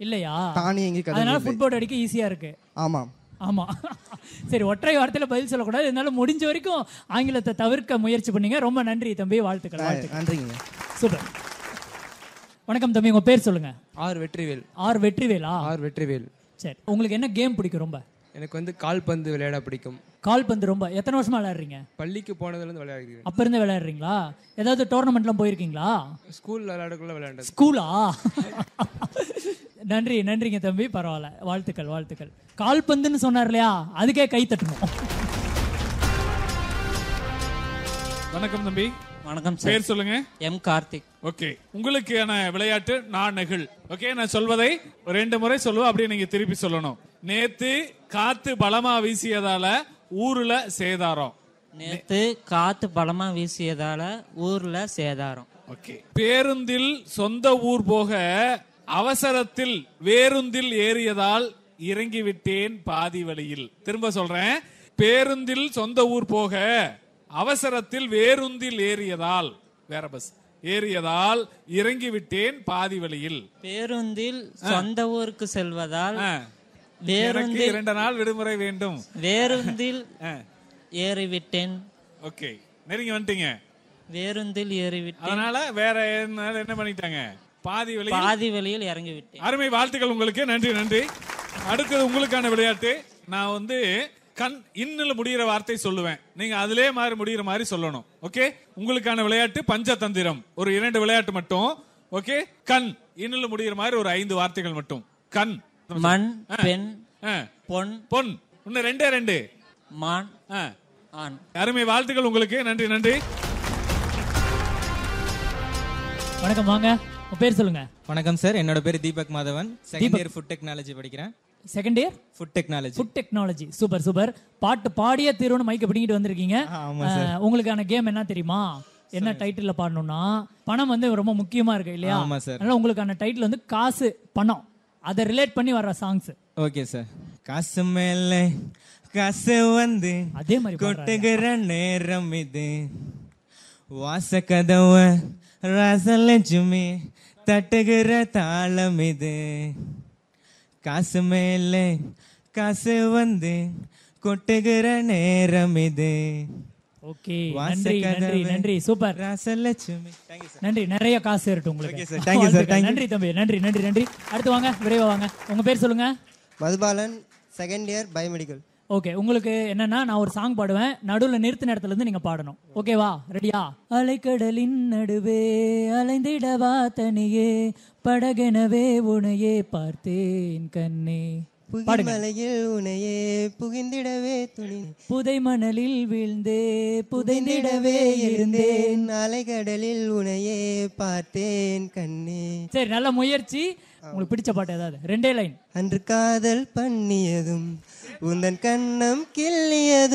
இல்லையா தானியங்கி அதனால கதவு இல்லை. ஃபுட்போர்ட் அடிக்க ஈஸியா இருக்கு ஆமாம் ஆமா சரி ஒற்றை வார்த்தையில பதில் சொல்லக்கூடாது இருந்தாலும் முடிஞ்ச வரைக்கும் ஆங்கிலத்தை தவிர்க்க முயற்சி பண்ணீங்க ரொம்ப நன்றி தம்பி வாழ்த்துக்கள் வாழ்த்துக்கள் நன்றிங்க சூப்பர் வணக்கம் தம்பி உங்க பேர் சொல்லுங்க ஆர் வெற்றிவேல் ஆர் வெற்றிவேலா ஆர் வெற்றிவேல் சரி உங்களுக்கு என்ன கேம் பிடிக்கும் ரொம்ப எனக்கு வந்து கால்பந்து விளையாட பிடிக்கும் கால்பந்து ரொம்ப எத்தனை வருஷமா விளையாடுறீங்க பள்ளிக்கு போனதுலேருந்து விளையாடுகிறேன் அப்ப இருந்து விளையாடுறீங்களா ஏதாவது டோர்னமெண்ட்லாம் போயிருக்கீங்களா ஸ்கூல் விளையாடக்குள்ள விளையாண்டது ஸ்கூலா நன்றி நன்றிங்க தம்பி பரவாயில்ல வாழ்த்துக்கள் வாழ்த்துக்கள் கால்பந்துன்னு சொன்னார் இல்லையா அதுக்கே கை தட்டணும் வணக்கம் தம்பி வணக்கம் சார் பேர் சொல்லுங்க எம் கார்த்திக் ஓகே உங்களுக்கான விளையாட்டு நாணகள் ஓகே நான் சொல்வதை ஒரு ரெண்டு முறை சொல்லுவேன் அப்படியே நீங்க திருப்பி சொல்லணும் நேத்து காத்து பலமா வீசியதால ஊர்ல சேதாரம் நேத்து காத்து பலமா வீசியதால ஊர்ல சேதாரம் ஓகே பேருந்தில் சொந்த ஊர் போக அவசரத்தில் வேருந்தில் ஏறியதால் இறங்கி விட்டேன் பாதி வழியில் திரும்ப சொல்றேன் பேருந்தில் சொந்த ஊர் போக அவசரத்தில் வேருந்தில் ஏறியதால் வேற பஸ் ஏறியதால் இறங்கி விட்டேன் பாதி வழியில் பேருந்தில் சொந்த ஊருக்கு செல்வதால் ஆ. எனக்கு வேருந்தில் இரண்டு நாள் விடுமுறை வேண்டும் வேருந்தில் ஆ. ஏறிவிட்டேன் ஓகே நெருங்கி வந்துட்டீங்க வேருந்தில் ஏறிவிட்டேன் அதனால வேற என்ன என்ன பண்ணிட்டாங்க பாதி வழியில் பாதி வழியில் இறங்கிவிட்டேன் அருமை வாழ்த்துக்கள் உங்களுக்கு நன்றி நன்றி அடுத்தது உங்களுக்கான விளையாட்டு நான் வந்து கண் இன்னில் முடிகிற வார்த்தை சொல்லுவேன் நீங்க அதிலே மாதிரி முடிகிற மாதிரி சொல்லணும் ஓகே உங்களுக்கான விளையாட்டு பஞ்சதந்திரம் ஒரு இரண்டு விளையாட்டு மட்டும் ஓகே கண் இன்னில் முடிகிற மாதிரி ஒரு ஐந்து வார்த்தைகள் மட்டும் கண் மண் பெண் ஆ, பொன் பொன் இன்னும் ரெண்டே ரெண்டு மான் ஆ. ஆண் அருமை வாழ்த்துக்கள் உங்களுக்கு நன்றி நன்றி வணக்கம் வாங்க உங்க பேர் சொல்லுங்க வணக்கம் சார் என்னோட பேர் Deepak Madhavan second year food technology படிக்கிறேன் second year food technology food technology super super பாட்டு பாடியே தீரும்னு மைக்க பிடிங்கிட்டு வந்திருக்கீங்க ஆமா அஹ், உங்களுக்கான கேம் என்ன தெரியுமா என்ன டைட்டில்ல பாடணும்னா பணம் வந்து ரொம்ப முக்கியமா இருக்கு இல்லையா ஆமா சார். அதனால உங்களுக்கான டைட்டில் வந்து காசு பணம் அதை ரிலேட் பண்ணி வர்ற சாங்ஸ் ஓகே சார் காசு மேல காசு வந்து அதே மாதிரி பாடுறாரு. கொட்டுகிற நேரம் இது வாச கதவ ராசலட்சுமி தட்டுகிற தாளம் இது காசு மேல காசு வந்து கொட்டுகிற நேரம் இது ஓகே வாச நன்றி நன்றி கதவு நன்றி சூப்பர் ராசலட்சுமி தேங்க்யூ சார் நன்றி நிறைய காசு இருக்கட்டும் உங்களுக்கு Okay, sir. Thank you, sir. வாழ்த்துக்கள். Thank you. நன்றி தம்பி நன்றி நன்றி நன்றி அடுத்து வாங்க விரைவா வாங்க உங்க பேர் சொல்லுங்க Madhubalan second year biomedical okay உங்களுக்கு என்னன்னா நான் ஒரு சாங் பாடுவேன் நடுவுல நிறுத்தின இடத்துல இருந்து நீங்க பாடணும் ஓகேவா ரெடியா அலைக்கடலின் நடுவே அலைந்திடவா தனியே படகெனவே உனையே பார்த்தேன் கண்ணே பாடுங்க புகிமலையில் உனையே புகிந்திடவே துணி புதை மணலில் வீழ்ந்தே புதைந்திடவே இருந்தேன் இருந்தேன் அலைகடலில் உனையே பார்த்தேன் கண்ணே சரி நல்ல முயற்சி உங்களுக்கு பிடிச்ச பாட்டு ஏதாவது ரெண்டே லைன் அன்று காதல் பண்ணியதும் உந்தன் கண்ணம் கிள்ளியதும்